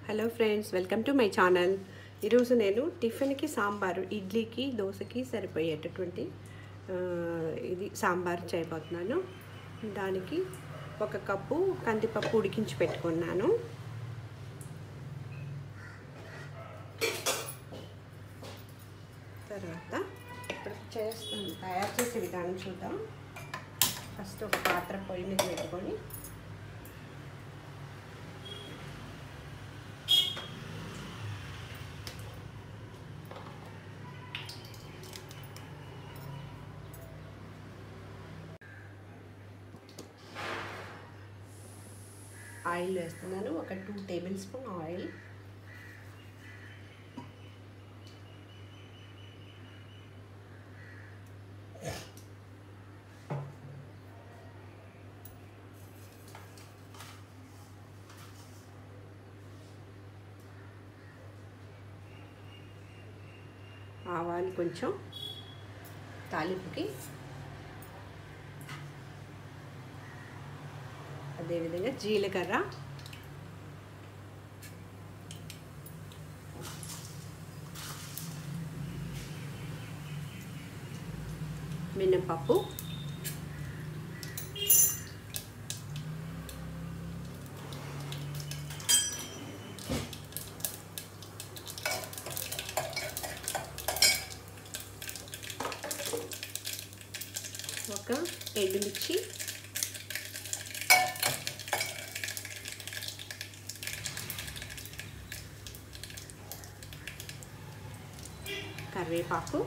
hello friends welcome to my channel ఈరోజు నేను టిఫిన్కి సాంబారు ఇడ్లీకి దోశకి సరిపోయేటటువంటి ఆ, ఇది సాంబార్ చేయబోతున్నాను దానికి ఒక కప్పు కందిపప్పు ఉడికించి పెట్టుకున్నాను తర్వాత ఇప్పుడు చేస్తాను తయారు చేసే విధానం చూద్దాం ఫస్ట్ ఒక పాత్ర పొయ్యి మీద పెట్టుకొని ఆయిల్ వేస్తున్నాను ఒక టూ టేబుల్ స్పూన్ ఆయిల్ ఆవాలు కొంచెం తాలింపుకి అదేవిధంగా జీలకర్ర మినపప్పు ఒక ఎండుమిర్చి కరివేపాకు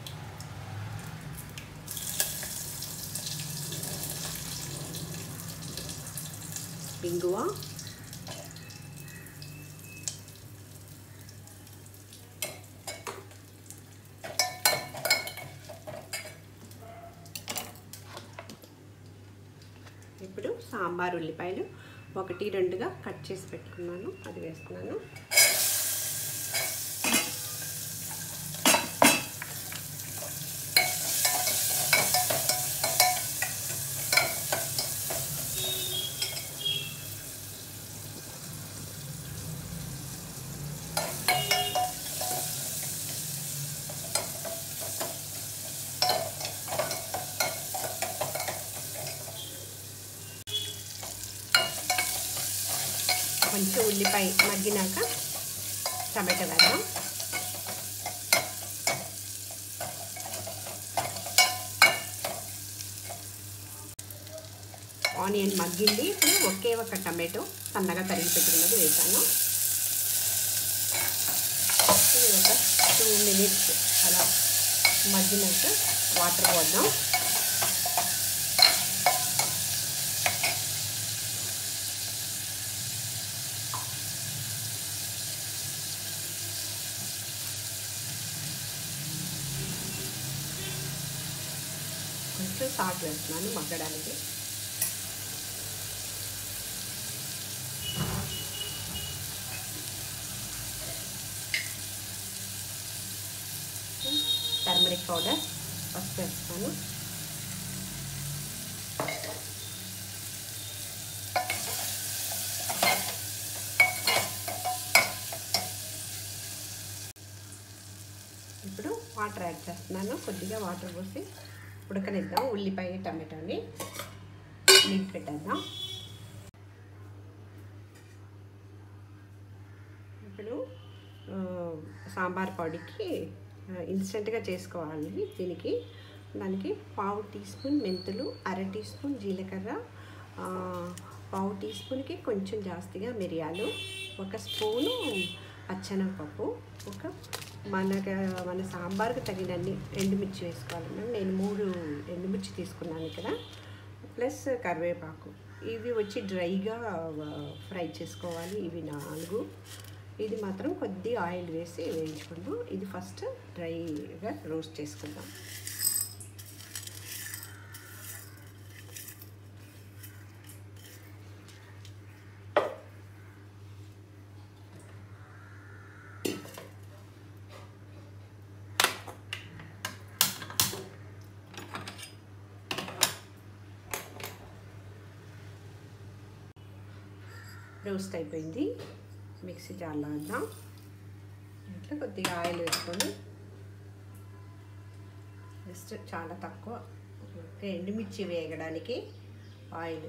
ఇంగువ ఇప్పుడు సాంబార్ ఉల్లిపాయలు ఒకటి రెండుగా కట్ చేసి పెట్టుకున్నాను అది వేస్తున్నాను కొంచెం ఉల్లిపాయ మగ్గినాక టమాటా వేద్దాం ఆనియన్ మగ్గింది ఇప్పుడు ఒకే ఒక టమాటో సన్నగా తరిగి పెట్టుకున్నది వేసాను ఇది ఒక టూ మినిట్స్ అలా మగ్గినాక వాటర్ పోద్దాం కొంచెం సాల్ట్ వేస్తున్నాను మగ్గడానికి టర్మరిక్ పౌడర్ ఫస్ట్ వేస్తాను ఇప్పుడు వాటర్ యాడ్ చేస్తున్నాను కొద్దిగా వాటర్ పోసి ఉడకనిద్దాం ఉల్లిపాయ టమాటోని నీట్ పెట్టేద్దాం ఇప్పుడు సాంబార్ పొడికి ఇన్స్టెంట్గా చేసుకోవాలి దీనికి దానికి పావు టీ స్పూన్ మెంతులు అర టీ స్పూన్ జీలకర్ర పావు టీ స్పూన్కి కొంచెం జాస్తిగా మిరియాలు ఒక స్పూను పచ్చనపప్పు ఒక మనకు మన సాంబార్కి తగినన్ని ఎండుమిర్చి వేసుకోవాలి నేను మూడు ఎండుమిర్చి తీసుకున్నాను ఇక్కడ ప్లస్ కరివేపాకు ఇవి వచ్చి డ్రైగా ఫ్రై చేసుకోవాలి ఇవి నాలుగు ఇది మాత్రం కొద్ది ఆయిల్ వేసి వేయించుకుందాం ఇది ఫస్ట్ డ్రైగా రోస్ట్ చేసుకుందాం రోస్ట్ అయిపోయింది మిక్సీ జార్లో వేద్దాం ఇట్లా కొద్దిగా ఆయిల్ వేసుకొని జస్ట్ చాలా తక్కువ ఒక ఎండుమిర్చి వేయడానికి ఆయిల్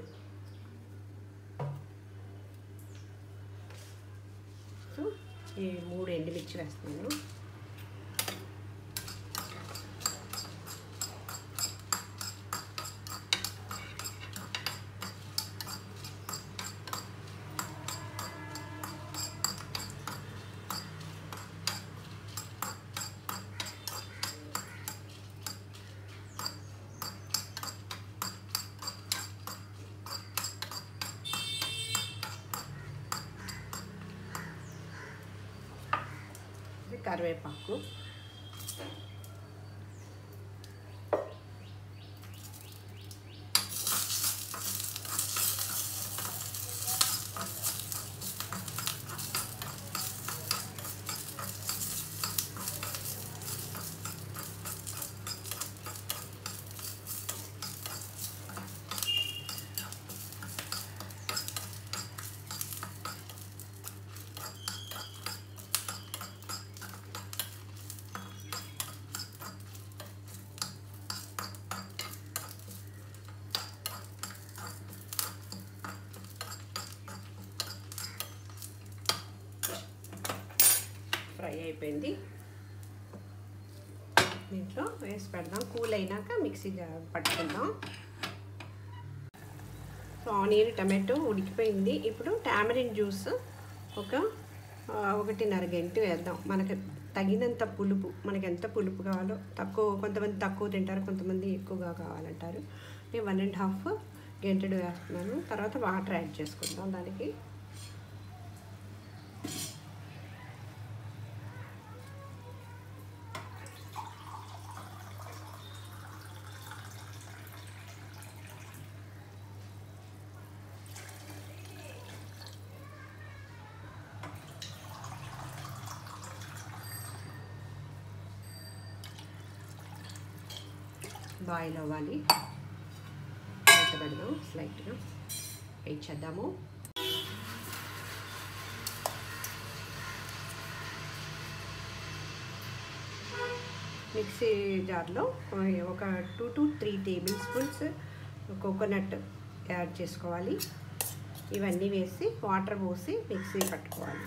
సో ఈ మూడు ఎండుమిర్చి వేస్తున్నాను ఇది కరివేపాకు ఫ్రై అయిపోయింది దీంట్లో వేసి పెడదాం కూల్ అయినాక మిక్సీ జా- పట్టుకుందాం సో ఆనియన్ టమాటో ఉడికిపోయింది ఇప్పుడు టామరిన్ జ్యూస్ ఒక ఆ, ఒకటిన్నర గంట వేద్దాం మనకి తగినంత పులుపు మనకి ఎంత పులుపు కావాలో తక్కువ కొంతమంది తక్కువ తింటారు కొంతమంది ఎక్కువగా కావాలంటారు నేను వన్ అండ్ హాఫ్ గంటెడు వేస్తున్నాను తర్వాత వాటర్ యాడ్ చేసుకుందాం దానికి బాయిల్ అవ్వాలి బయట పెడదాం స్లైట్గా వెయిట్ చేద్దాము మిక్సీ జార్లో ఒక two to three table spoons coconut add చేసుకోవాలి ఇవన్నీ వేసి వాటర్ పోసి మిక్సీ పట్టుకోవాలి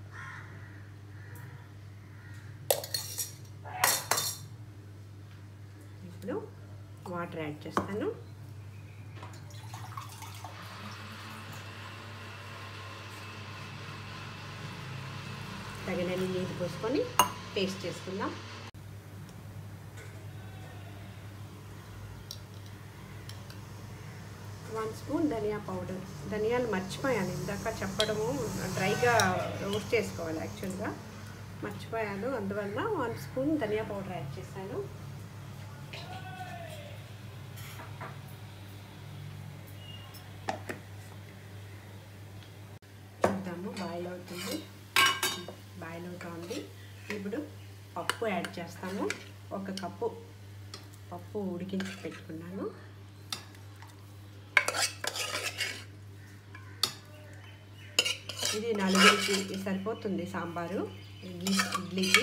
ఇప్పుడు వాటర్ యాడ్ చేస్తాను తగినన్ని నీళ్ళు పోసుకొని పేస్ట్ చేసుకుందాం వన్ స్పూన్ ధనియా పౌడర్ ధనియాలు మర్చిపోయాను ఇందాక చెప్పడము డ్రైగా రోస్ట్ చేసుకోవాలి యాక్చువల్గా మర్చిపోయాను అందువల్ల వన్ స్పూన్ ధనియా పౌడర్ యాడ్ చేశాను చూద్దాము బాయిల్ అవుతుంది బాయిల్ అవుతుంది ఇప్పుడు పప్పు యాడ్ చేస్తాము ఒక కప్పు పప్పు ఉడికించి పెట్టుకున్నాను ఇది నలుగురికి సరిపోతుంది సాంబారు ఇడ్లీ ఇడ్లీకి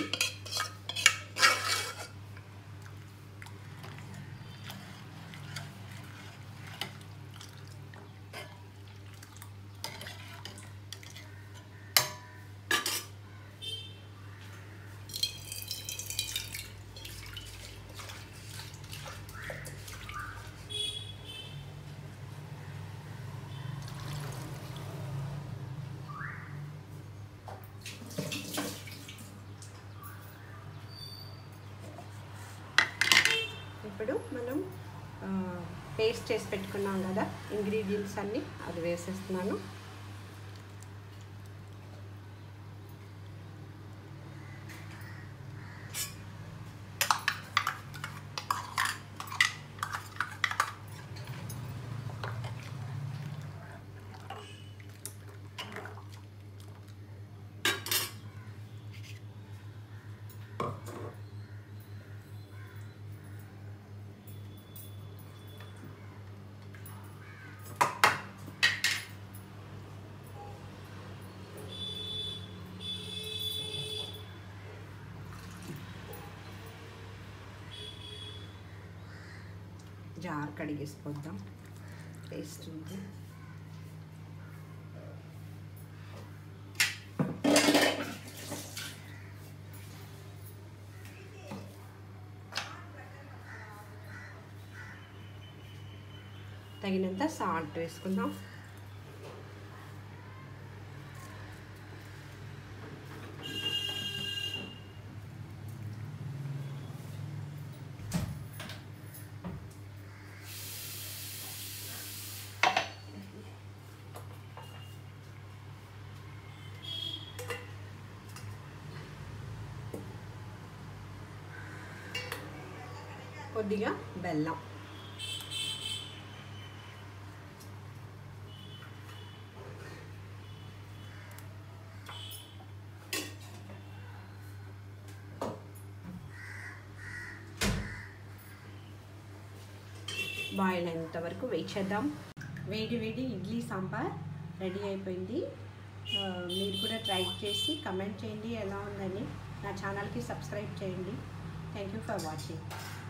ఇప్పుడు మనం పేస్ట్ చేసి పెట్టుకున్నాం కదా ఇంగ్రీడియంట్స్ అన్నీ అది వేసేస్తున్నాను జార్ కడిగేసిపోద్దాం టేస్ట్ ఉంది తగినంత సాల్ట్ వేసుకుందాం కొద్దిగా బెల్లం బాయిల్ అయినంత వరకు వెయిట్ చేద్దాం వేడి వేడి ఇడ్లీ సాంబార్ రెడీ అయిపోయింది ఆ, మీరు కూడా ట్రై చేసి కమెంట్ చేయండి ఎలా ఉందని నా ఛానల్కి సబ్స్క్రైబ్ చేయండి థ్యాంక్ యూ ఫర్ వాచింగ్